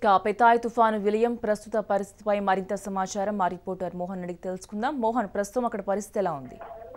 ఇక పెతాయ్ తుఫాను విలయం ప్రస్తుత పరిస్థితిపై మరింత సమాచారం మా రిపోర్టర్ మోహన్ అడిగి తెలుసుకుందాం మోహన్ ప్రస్తుతం అక్కడ పరిస్థితి ఎలా ఉంది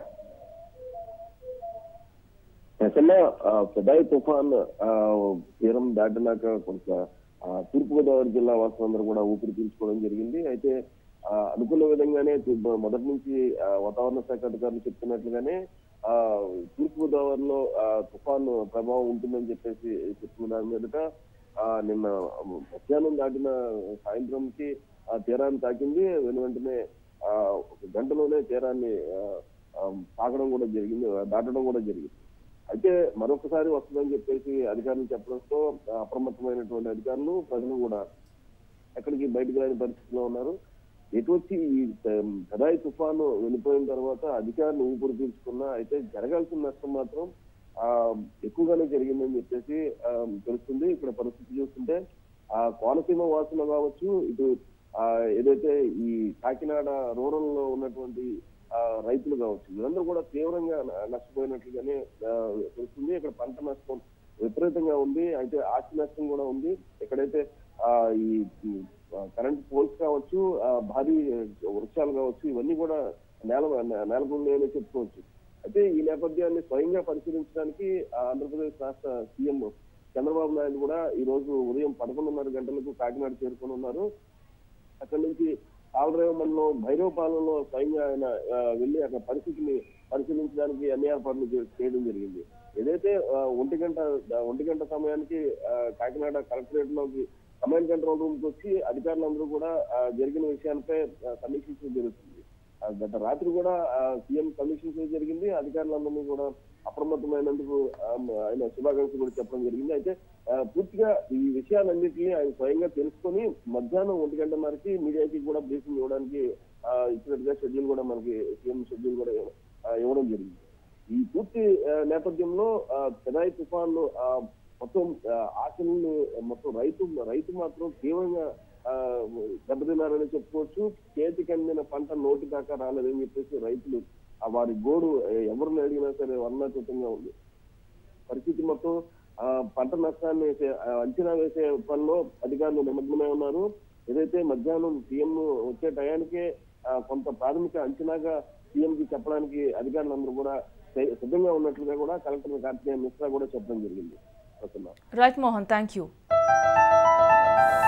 ప్రసన్న పెదాయి తుఫాన్ ఆ, తీరం దాటినాక కొంత ఆ, తూర్పుగోదావరి జిల్లా వాసులందరూ కూడా ఊపిరి పీల్చుకోవడం జరిగింది అయితే ఆ, అనుకున్న విధంగానే తు- మొదటి నుంచి ఆ, వాతావరణ శాఖ అధికారులు చెప్తున్నట్లుగానే ఆ తూర్పుగోదావరిలో ఆ, తుఫాను ప్రభావం ఉంటుందని చెప్పేసి చెప్తున్న దాని మీదట ఆ, నిన్న మధ్యాహ్నం దాటిన సాయంత్రంకి ఆ తీరాన్ని తాకింది వెను వెంటనే ఆ, ఒక గంటలోనే తీరాన్ని ఆ, ఆ, తాకడం కూడా జరిగింది దాటడం కూడా జరిగింది అయితే మరొకసారి వస్తుందని చెప్పేసి అధికారులు చెప్పడంతో ఆ, అప్రమత్తమైనటువంటి అధికారులు ప్రజలు కూడా ఎక్కడికి బయటకు రాని పరిస్థితిలో ఉన్నారు ఎటు వచ్చి ఈ కదాయి తుఫాను వెళ్ళిపోయిన తర్వాత అధికారులు ఊపిరి పీల్చుకున్నా అయితే జరగాల్సిన నష్టం మాత్రం ఆ ఎక్కువగానే జరిగిందని చెప్పేసి ఆ, తెలుస్తుంది ఇక్కడ పరిస్థితి చూస్తుంటే ఆ కోనసీమ వాసులు కావచ్చు ఇటు ఆ ఏదైతే ఈ కాకినాడ రూరల్ లో ఉన్నటువంటి ఆ రైతులు కావచ్చు వీళ్ళందరూ కూడా తీవ్రంగా న- నష్టపోయినట్లుగానే ఆ, తెలుస్తుంది ఇక్కడ పంట నష్టం విపరీతంగా ఉంది అయితే ఆస్తి నష్టం కూడా ఉంది ఎక్కడైతే ఆ ఈ ఈ, ఆ, కరెంట్ పోల్స్ కావచ్చు ఆ, భారీ వృక్షాలు కావచ్చు ఇవన్నీ కూడా నేల నేలకొండని చెప్పుకోవచ్చు అయితే ఈ నేపథ్యాన్ని స్వయంగా పరిశీలించడానికి ఆ, ఆంధ్రప్రదేశ్ రాష్ట్ర సీఎం చంద్రబాబు నాయుడు కూడా ఈ రోజు ఉదయం పదకొండున్నర గంటలకు కాకినాడ చేరుకొని ఉన్నారు అక్కడి నుంచి కాలరేవ మండలం భైరవపాలెంలో స్వయంగా ఆయన ఆ, వెళ్ళి అక్కడ పరిస్థితిని పరిశీలించడానికి అన్ని ఏర్పాట్లు చే- చేయడం జరిగింది ఏదైతే ఆ, ఒంటి గంట ఆ, ఒంటి గంట సమయానికి ఆ, కాకినాడ కలెక్టరేట్ లోకి కమాండ్ కంట్రోల్ రూమ్ కి వచ్చి అధికారులందరూ కూడా ఆ, జరిగిన విషయాలపై ఆ, సమీక్షించడం జరుగుతుంది ఆ, గత రాత్రి కూడా ఆ, సీఎం సమీక్షించడం జరిగింది అధికారులందరినీ కూడా అప్రమత్తమైనందుకు ఆ, ఆయన శుభాకాంక్షలు కూడా చెప్పడం జరిగింది అయితే ఆ, పూర్తిగా ఈ విషయాలన్నింటినీ ఆయన స్వయంగా తెలుసుకొని మధ్యాహ్నం ఒంటి గంటన్నరకి మీడియాకి కూడా బ్రీఫింగ్ ఇవ్వడానికి ఆ, ఇచ్చినట్టుగా షెడ్యూల్ కూడా మనకి సీఎం షెడ్యూల్ కూడా ఆ, ఇవ్వడం జరిగింది ఈ పూర్తి ఆ, నేపథ్యంలో ఆ, పెదాయి తుఫాన్ ఆ, మొత్తం ఆ, ఆశలను మొత్తం రైతు రైతు మాత్రం తీవ్రంగా ఆ, దెబ్బతిన్నారని చెప్పుకోవచ్చు చేతికి అందిన పంట నోటి దాకా రాలేదని చెప్పేసి రైతులు ఆ వారి గోడు ఎవరిని అడిగినా సరే వర్ణాతీతంగా ఉంది పరిస్థితి మొత్తం ఆ, పంట నష్టాన్ని వేసే- ఆ, అంచనా వేసే పనిలో అధికారులు నిమగ్నమై ఉన్నారు ఏదైతే మధ్యాహ్నం సీఎం వచ్చే టయానికే ఆ, కొంత ప్రాథమిక అంచనాగా సీఎం కి చెప్పడానికి అధికారులందరూ కూడా సి- సిద్ధంగా ఉన్నట్లుగా కూడా కలెక్టర్ కార్తికేయ మిశ్రా కూడా చెప్పడం జరిగింది Prasanna right Mohan thank you